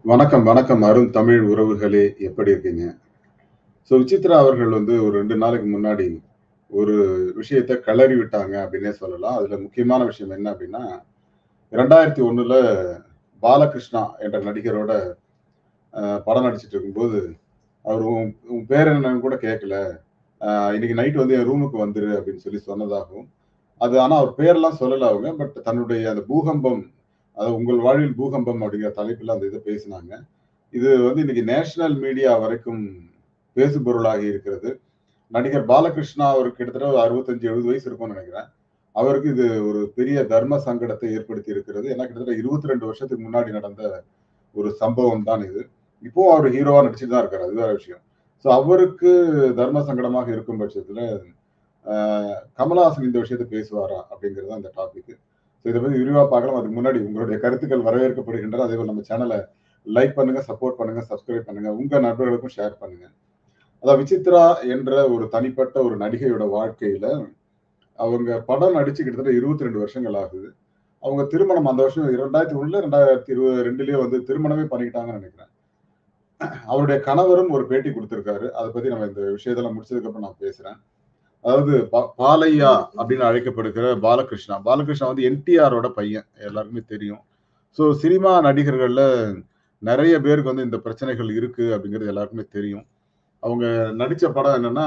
வணக்கம், வணக்கம். அரும் தமிழ் உறவுகளே! எப்படி இருக்கீங்க? ஸோ விசித்ரா அவர்கள் வந்து ஒரு 2 நாளைக்கு முன்னாடி ஒரு விஷயத்த கிளறி விட்டாங்க அப்டின்னே சொல்லலாம். அதுல முக்கியமான விஷயம் என்ன அப்டின்னா, 2001ல பாலகிருஷ்ணா என்ற நடிகரோட அ படம் நடிச்சுட்டு இருக்கும்போது, அவரு "உன் உன் பேர் என்னன்னு கூட கேட்கல. அ இன்னைக்கு நைட் வந்து என் ரூமுக்கு வந்துரு" அப்டின்னு சொல்லி சொன்னதாகவும், அது ஆனா அவர் பேரெல்லாம் சொல்லல அவங்க. பட் தன்னுடைய அந்த பூகம்பம், அதாவது "உங்கள் வாழ்வில் பூகம்பம்" அப்டிங்கிற தலைப்புல அந்த இத பேசினாங்க. இது வந்து இன்னைக்கு நேஷனல் மீடியா வரைக்கும் பேசுபொருளாகி இருக்கிறது. நடிகர் பாலகிருஷ்ணா அவருக்கு கிட்டத்தட்ட ஒரு 65, 70 வயசு இருக்கும்னு நெனைக்கிறேன். அவருக்கு இது ஒரு பெரிய தர்ம சங்கடத்தை ஏற்படுத்தி இருக்கிறது. ஏன்னா கிட்டத்தட்ட 22 வருஷத்துக்கு முன்னாடி நடந்த ஒரு சம்பவம் தான் இது. இப்பவும் அவரு ஹீரோவா நடிச்சுட்டு தான் இருக்காரு. அது வேற விஷயம். ஸோ அவருக்கு தர்ம சங்கடமாக இருக்கும் பட்சத்துல, அ கமலஹாசன் இந்த விஷயத்த பேசுவாரா? அப்டிங்கிறது தான் இந்த டாபிக். ஸோ இத பத்தி விரிவா பார்க்கலாம். அதுக்கு முன்னாடி உங்களுடைய கருத்துக்கள் வரவேற்கப்படுகின்றன. அதேபோல நம்ம சேனல லைக் பண்ணுங்க, சப்போர்ட் பண்ணுங்க, சப்ஸ்கிரைப் பண்ணுங்க. உங்க நண்பர்களுக்கும் ஷேர் பண்ணுங்க. அதாவது விசித்ரா என்ற ஒரு தனிப்பட்ட ஒரு நடிகையோட வாழ்க்கையில, அவங்க படம் நடிச்சு கிட்டத்தட்ட 22 வருஷங்கள் ஆகுது. அவங்க திருமணம் அந்த வருஷம் 2001 2022லயோ வந்து திருமணமே பண்ணிக்கிட்டாங்கன்னு நெனைக்கிறேன். அவருடைய கணவரும் ஒரு பேட்டி குடுத்திருக்காரு. அத பத்தி நம்ம இந்த விஷயத்தெல்லாம் முடிச்சதுக்கு அப்புறம் நான் பேசுறேன். அதாவது பா பாலையா அப்டின்னு அழைக்கப்படுகிற பாலகிருஷ்ணா. பாலகிருஷ்ணா வந்து என்டிஆரோட பையன். எல்லாருக்குமே தெரியும். ஸோ சினிமா நடிகர்கள்ல நெறைய பேருக்கு வந்து இந்த பிரச்சனைகள் இருக்கு அப்டிங்கிறது எல்லாருக்குமே தெரியும். அவங்க நடிச்ச படம் என்னன்னா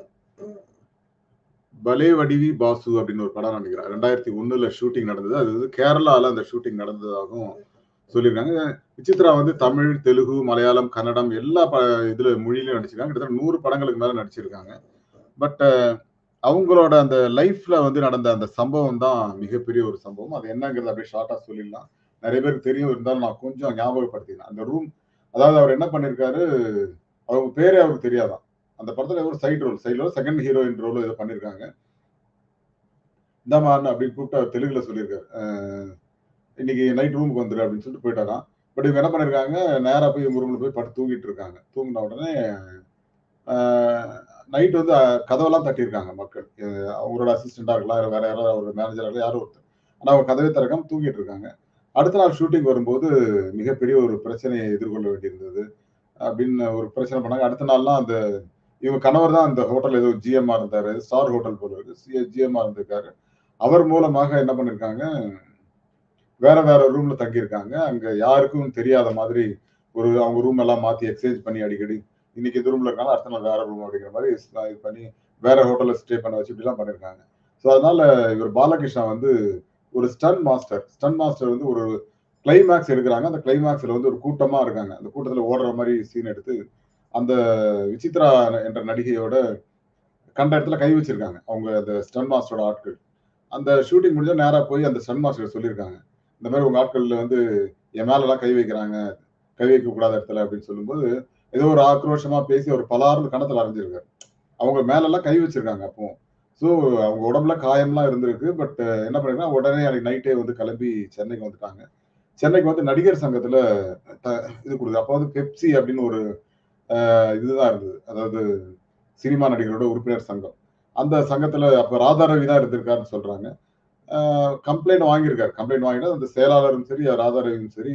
பலே வடிவி பாசு அப்டின்னு ஒரு படம் நெனைக்கிறேன். 2001ல ஷூட்டிங் நடந்தது. அது வந்து கேரளால அந்த ஷூட்டிங் நடந்ததாகவும் சொல்லியிருக்காங்க. விசித்ரா வந்து தமிழ், தெலுங்கு, மலையாளம், கன்னடம் எல்லா ப இதுல மொழியிலயும் நடிச்சிருக்காங்க. கிட்டத்தட்ட 100 படங்களுக்கு மேல நடிச்சிருக்காங்க. பட் அவங்களோட அந்த லைஃப்ல வந்து நடந்த அந்த சம்பவம் தான் மிகப்பெரிய ஒரு சம்பவம். அது என்னங்கிறத அப்டியே ஷார்ட்டா சொல்லிடலாம். நெறைய பேருக்கு தெரியும். இருந்தாலும் நான் கொஞ்சம் ஞாபகப்படுத்திக்கிறேன். அந்த ரூம் அதாவது அவர் என்ன பண்ணியிருக்காரு, அவங்க பேரே அவருக்கு தெரியாதாம். அந்த படத்துல ஏதோ ஒரு side role side role second heroine ரோலோ ஏதோ பண்ணியிருக்காங்க. இந்தாம்மா அப்டின்னு கூப்பிட்டு அவர் தெலுங்குல சொல்லியிருக்காரு. அ இன்னைக்கு நைட் ரூமுக்கு வந்துரு அப்டின்னு சொல்லிட்டு போயிட்டாராம். பட் இவங்க என்ன பண்ணியிருக்காங்க, நேரா போய் இவங்க ரூம்ல போய் படுத்து தூங்கிட்டு இருக்காங்க. தூங்குன உடனே அ நைட் வந்து அ கதவெல்லாம் தட்டியிருக்காங்க மக்கள். அ அவங்களோட அசிஸ்டன்ட்டா இருக்கலாம், இல்ல வேற யாராவது அவரோட மேனேஜரா இருக்கலாம், யாரோ ஒருத்தர். ஆனா அவங்க கதவே திறக்காம தூங்கிட்டு இருக்காங்க. அடுத்த நாள் ஷூட்டிங் வரும்போது மிகப்பெரிய ஒரு பிரச்சனையை எதிர்கொள்ள வேண்டியிருந்தது. அப்டின்னு ஒரு பிரச்சனை பண்ணாங்க. அடுத்த நாள்லாம் அந்த இவங்க கணவர் தான் அந்த ஹோட்டல் ஏதோ ஜிஎம்மா இருந்தாரு. ஸ்டார் ஹோட்டல் போல இருக்கு. சி ஜிஎம்மா இருந்திருக்காரு. அவர் மூலமாக என்ன பண்ணியிருக்காங்க, வேற வேற ரூம்ல தங்கியிருக்காங்க. அங்க யாருக்கும் தெரியாத மாதிரி ஒரு அவங்க ரூம் எல்லாம் மாத்தி எக்ஸ்சேஞ்ச் பண்ணி அடிக்கடி, இன்னைக்கு இந்த ரூம்ல இருக்காங்க, அடுத்த நாள் வேற ரூம் அப்டிங்கிற மாரி ஸ் இது பண்ணி வேற ஹோட்டல்ல ஸ்டே பண்ண வச்சு இப்படிலாம் பண்ணியிருக்காங்க. ஸோ அதனால இவர் பாலகிருஷ்ணா வந்து ஒரு ஸ்டண்ட் மாஸ்டர். ஸ்டண்ட் மாஸ்டர் வந்து ஒரு கிளைமாக்ஸ் எடுக்குறாங்க. அந்த கிளைமாக்ஸ்ல வந்து ஒரு கூட்டமா இருக்காங்க. அந்த கூட்டத்துல ஓடுற மாரி சீன் எடுத்து, அந்த விசித்ரா என்ற நடிகையோட கண்ட இடத்துல கை வச்சிருக்காங்க. அவங்க அந்த ஸ்டண்ட் மாஸ்டரோட ஆட்கள். அந்த ஷூட்டிங் முடிஞ்சா நேரா போய் அந்த ஸ்டண்ட் மாஸ்டர் சொல்லியிருக்காங்க. இந்த மாரி உங்க ஆட்கள்ல வந்து என் மேலலாம் கை வைக்கிறாங்க. கை வைக்கக்கூடாத இடத்துல அப்டின்னு சொல்லும்போது, ஏதோ ஒரு ஆக்ரோஷமா பேசி அவர் பலார்ன்னு கன்னத்துல அறைஞ்சிருக்காரு. அவங்க மேலலாம் கை வச்சிருக்காங்க அப்பவும். ஸோ அவங்க உடம்புல காயம்லாம் இருந்திருக்கு. பட் என்ன பண்ணிருக்காங்க, உடனே அன்னைக்கு நைட்டே வந்து கிளம்பி சென்னைக்கு வந்துட்டாங்க. சென்னைக்கு வந்து நடிகர் சங்கத்துல த இது குடுக்குது. அப்ப வந்து பெப்சி அப்டின்னு ஒரு அ இதுதான் இருந்தது. அதாவது சினிமா நடிகரோட உறுப்பினர் சங்கம். அந்த சங்கத்துல அப்ப ராதாரவி தான் இருந்திருக்காருன்னு சொல்றாங்க. அ கம்ப்ளைண்ட் வாங்கியிருக்காரு. கம்ப்ளைண்ட் வாங்கிட்டு அந்த செயலாளரும் சரி, ராதாரவியும் சரி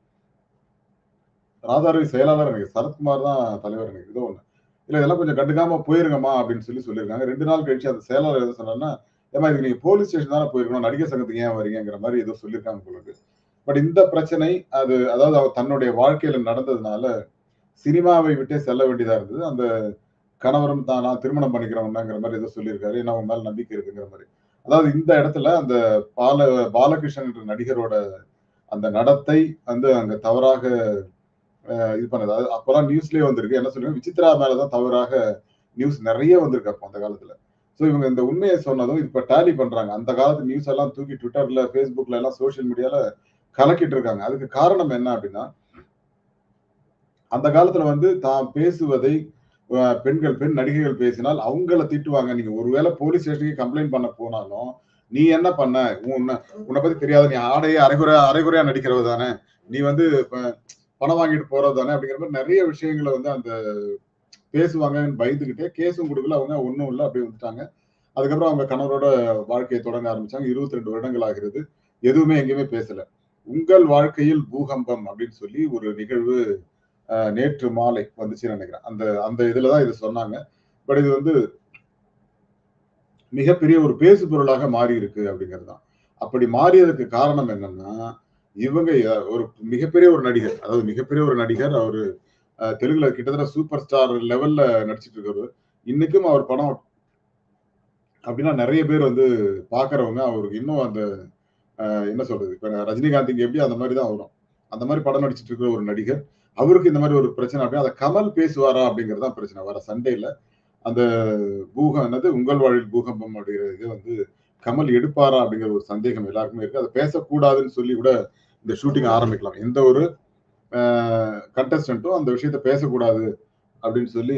ராதாரவி செயலாளர் நெனைக்கிறேன். சரத்குமார் தான் தலைவர் நெனைக்கிறேன். ஏதோ ஒண்ணு. இல்ல இதெல்லாம் கொஞ்சம் கண்டுக்காம போயிருங்கம்மா அப்டின்னு சொல்லி சொல்லியிருக்காங்க. 2 நாள் கழிச்சு அந்த செயலாளர் என்ன சொன்னாருன்னா, ஏம்மா இதுக்கு நீங்க போலீஸ் ஸ்டேஷன் தானே போயிருக்கணும். நடிகர் சங்கத்துக்கு ஏன் வரீங்கங்கிற மாரி ஏதோ சொல்லியிருக்காங்க போல இருக்கு. பட் இந்த பிரச்சனை அது அதாவது அவர் தன்னுடைய வாழ்க்கையில நடந்ததுனால, சினிமாவை விட்டே செல்ல வேண்டியதா இருந்தது. அந்த கணவரும் தான் நான் திருமணம் பண்ணிக்கிறவன்தாங்கிற மாரி ஏதோ சொல்லியிருக்காரு. ஏன்னா உன் மேல நம்பிக்கை இருக்குங்கிற மாரி. அதாவது இந்த இடத்துல அந்த பால பாலகிருஷ்ணன் என்ற நடிகரோட அந்த நடத்தை வந்து அங்க தவறாக அ இது பண்ணது. அதாவது அப்பலாம் நியூஸ்லயே வந்திருக்கு. என்ன சொல்லுங்க, விசித்ரா மேல தான் தவறாக நியூஸ் நெறைய வந்திருக்கு அப்போ அந்த காலத்துல. ஸோ இவங்க இந்த உண்மைய சொன்னதும் இப்ப டேலி பண்றாங்க. அந்த காலத்து நியூஸ் எல்லாம் தூக்கி Twitterல, Facebookல எல்லாம் சோசியல் மீடியால கலக்கிட்டு இருக்காங்க. அதுக்கு காரணம் என்ன அப்டின்னா அந்த காலத்துல வந்து தான் பேசுவதை அ பெண்கள் பெண் நடிகைகள் பேசினால் அவங்கள திட்டுவாங்க. நீங்க ஒருவேள போலீஸ் ஸ்டேஷனுக்கு கம்ப்ளைண்ட் பண்ண போனாலும், "நீ என்ன பண்ண? உன்ன உன்ன பத்தி தெரியாதா? நீ ஆடையே அரைகுறையா அரைகுறையா நடிக்கிறவ தானே! நீ வந்து ப பணம் வாங்கிட்டு போறது தானே!" அப்டிங்கிற மாரி நெறைய விஷயங்கள வந்து அந்த பேசுவாங்கன்னு பயந்துகிட்டே கேஸும் குடுக்கல அவங்க. ஒண்ணும் இல்ல அப்டியே விட்டுட்டாங்க. அதுக்கப்புறம் அவங்க கணவரோட வாழ்க்கைய தொடங்க ஆரம்பிச்சாங்க. 22 வருடங்கள் ஆகிறது. எதுவுமே எங்கேயுமே பேசல. உங்கள் வாழ்க்கையில் பூகம்பம் அப்படின்னு சொல்லி ஒரு நிகழ்வு அஹ், நேற்று மாலை வந்துச்சுன்னு நினைக்கிறேன் அந்த அந்த இதுல தான் இது சொன்னாங்க பட் இது வந்து மிகப்பெரிய ஒரு பேசு பொருளாக மாறி இருக்கு அப்படிங்கிறது தான் அப்படி மாறியதுக்கு காரணம் என்னன்னா இவங்க ய- ஒரு மிகப்பெரிய ஒரு நடிகர் அதாவது மிகப்பெரிய ஒரு நடிகர் அவரு அஹ், தெலுங்குல கிட்டத்தட்ட சூப்பர் ஸ்டார் லெவல்ல நடிச்சிட்டு இருக்காரு இன்னைக்கும் அவர் படம் அப்படின்னா நிறைய பேர் வந்து பாக்குறவங்க அவருக்கு இன்னும் அந்த அஹ், என்ன சொல்றது இப்ப ரஜினிகாந்த் எப்படி அந்த மாதிரி தான் வரும் அந்த மாதிரி படம் நடிச்சிட்டு இருக்கிற ஒரு நடிகர் அவருக்கு இந்த மாதிரி ஒரு பிரச்சனை அப்படின்னா அதை கமல் பேசுவாரா அப்படிங்கிறது தான் பிரச்சனை வர சண்டேல அந்த பூகம் என்னது உங்கள் வாழ்வில் பூகம்பம் அப்படிங்கிற இது வந்து கமல் எடுப்பாரா அப்படிங்கிற ஒரு சந்தேகம் எல்லாருக்குமே இருக்கு அதை பேசக்கூடாதுன்னு சொல்லி கூட இந்த ஷூட்டிங் ஆரம்பிக்கலாம் எந்த ஒரு கண்டஸ்டன்ட்டும் அந்த விஷயத்த பேசக்கூடாது அப்படின்னு சொல்லி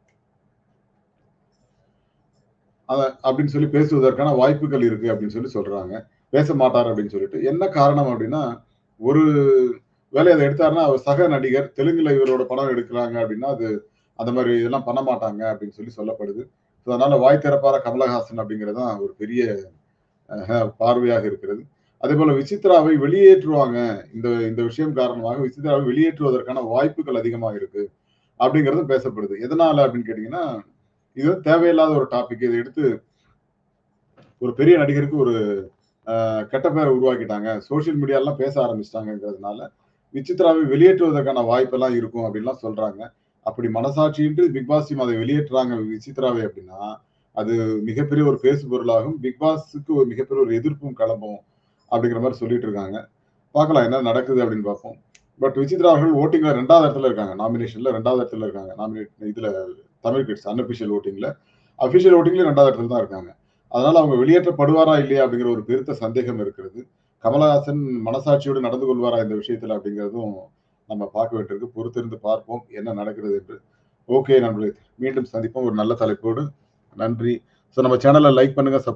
அத- அப்படின்னு சொல்லி பேசுவதற்கான வாய்ப்புகள் இருக்கு அப்படின்னு சொல்லி சொல்றாங்க பேச மாட்டார் அப்படின்னு சொல்லிட்டு என்ன காரணம் அப்படின்னா ஒரு வேலை அதை எடுத்தாருன்னா அவர் சக நடிகர் தெலுங்குல இவரோட படம் எடுக்கிறாங்க அப்படின்னா அது அந்த மாதிரி இதெல்லாம் பண்ண மாட்டாங்க அப்படின்னு சொல்லி சொல்லப்படுது So, அதனால வாய் திறப்பார கமலஹாசன் அப்படிங்கிறது தான் ஒரு பெரிய அஹ், பார்வையாக இருக்கிறது அதே போல விசித்ராவை வெளியேற்றுவாங்க இந்த இந்த விஷயம் காரணமாக விசித்ராவை வெளியேற்றுவதற்கான வாய்ப்புகள் அதிகமாக இருக்கு அப்படிங்கிறதும் பேசப்படுது எதனால அப்படின்னு கேட்டீங்கன்னா இது வந்து தேவையில்லாத ஒரு டாபிக் இதை எடுத்து ஒரு பெரிய நடிகருக்கு ஒரு அஹ், கெட்ட பேரை உருவாக்கிட்டாங்க சோஷியல் மீடியாலாம் பேச ஆரம்பிச்சிட்டாங்கிறதுனால விசித்ராவை வெளியேற்றுவதற்கான வாய்ப்பெல்லாம் இருக்கும் அப்படின்லாம் சொல்றாங்க அப்படி மனசாட்சியின்றி பிக் பாஸ் டீம் அதை வெளியேற்றுறாங்க விசித்ராவை அப்படின்னா அது மிகப்பெரிய ஒரு பேசு பொருளாகும் பிக் பாஸுக்கு ஒரு மிகப்பெரிய ஒரு எதிர்ப்பும் கிளம்பும் அப்படிங்கிற மாதிரி சொல்லிட்டு இருக்காங்க பார்க்கலாம் என்ன நடக்குது அப்படின்னு பார்ப்போம் பட் விசித்ரா அவர்கள் ஓட்டிங்ல ரெண்டாவது இடத்துல இருக்காங்க நாமினேஷன்ல ரெண்டாவது இடத்துல இருக்காங்க நாமினேட் இதுல தமிழ் கிட்ஸ் அன்அபிஷியல் ஓட்டிங்ல அபிஷியல் ஓட்டிங்ல ரெண்டாவது இடத்துல தான் இருக்காங்க அதனால அவங்க வெளியேற்றப்படுவாரா இல்லையா அப்படிங்கிற ஒரு பெருத்த சந்தேகம் இருக்கிறது கமலஹாசன் மனசாட்சியோடு நடந்து கொள்வாரா இந்த விஷயத்துல அப்படிங்கிறதும் நம்ம பார்க்க வேண்டியிருக்கு பொறுத்திருந்து பார்ப்போம் என்ன நடக்கிறது என்று ஓகே நண்பர்களே மீண்டும் சந்திப்போம் ஒரு நல்ல தலைப்போடு நன்றி ஸோ நம்ம சேனலை லைக் பண்ணுங்க